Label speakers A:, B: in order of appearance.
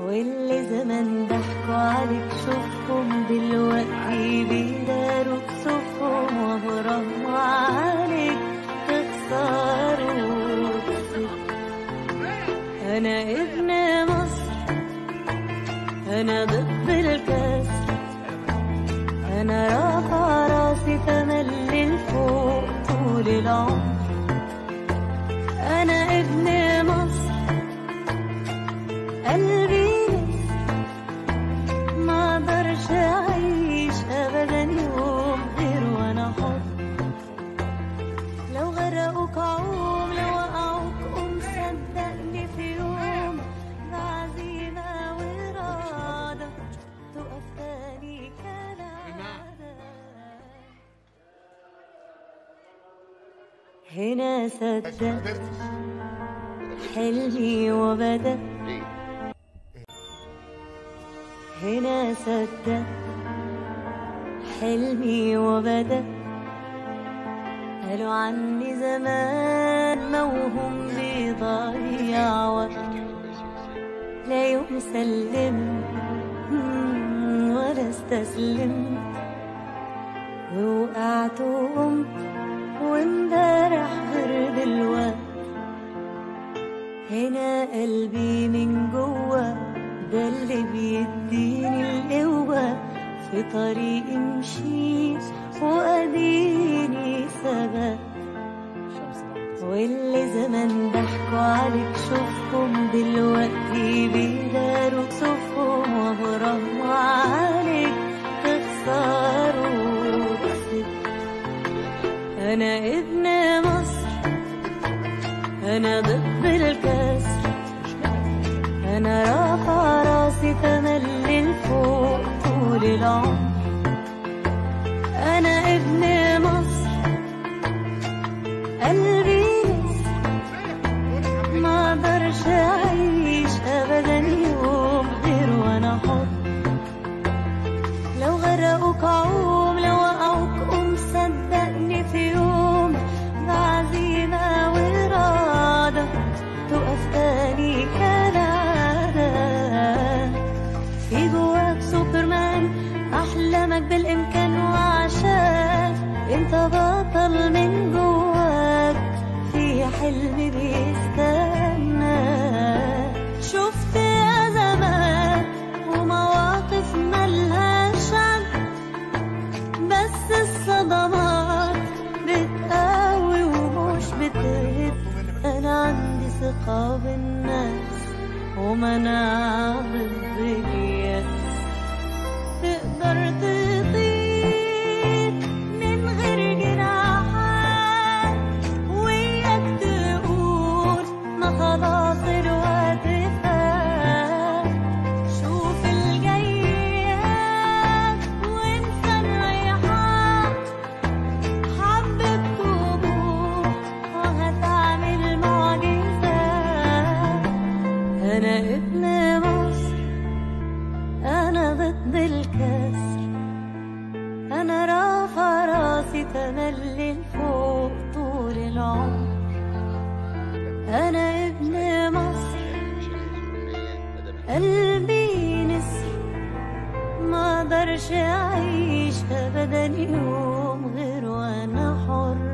A: واللي زمان ضحكوا عليك شوفهم دلوقتي بيداروا كسوفهم وبرغم عليك تخسروا أنا ابن مصر أنا ضد الكسر أنا رافع راسي تملي لفوق طول العمر أنا ابن مصر قلبي نسر ما اقدرش اعيش ابدا يوم غير وانا حر لو غرقوك عوم لو وقعوك قوم صدقني في يوم بعزيمة وإرادة تقف تاني كالعادة هنا صدقت حلمي وبدأ هنا صدقت حلمي وبدأ قالوا عني زمان موهوم بيضيع وقت لا يوم سلم ولا استسلم ووقعت وقمت وامبارح غير دلوقت هنا قلبي من جوه ده اللي بيديني القوة في طريقي مشيت وأديني ثبت واللي زمان ضحكوا عليك شوفهم دلوقتي بيداروا كسوفهم وبرغم عليك تخسروا كسبت أنا ابن مصر أنا ضد الكسر أنا رافع راسي تملي لفوق طول العمر أنا ابن مصر قلبي نسر ما اقدرش أعيش أبدا يوم غير وأنا حر لو غرقوك عوم لو وقعوك قوم صدقني في يوم بعزيمة وإرادة تقف تاني كالعادة في جواك سوبرمان أحلامك بالإمكان وعشان انت بطل من جواك في حلم بيستنى شفت أزمات ومواقف ملهاش عد بس الصدمات بتقوي ومش بتهد انا عندي ثقة بالناس ومناعة ضد اليأس تقدر تطير من غير جناحات وياك تقول ما خلاص الوقت فات شوف الجياد وانسى الريحان حبة طموح وهتعمل معجزات أنا ابن مصر أنا ضد الكسر أنا رافع راسي تملي لفوق طول العمر أنا ابن مصر قلبي نسر ما اقدرش اعيش ابدا يوم غير وانا حر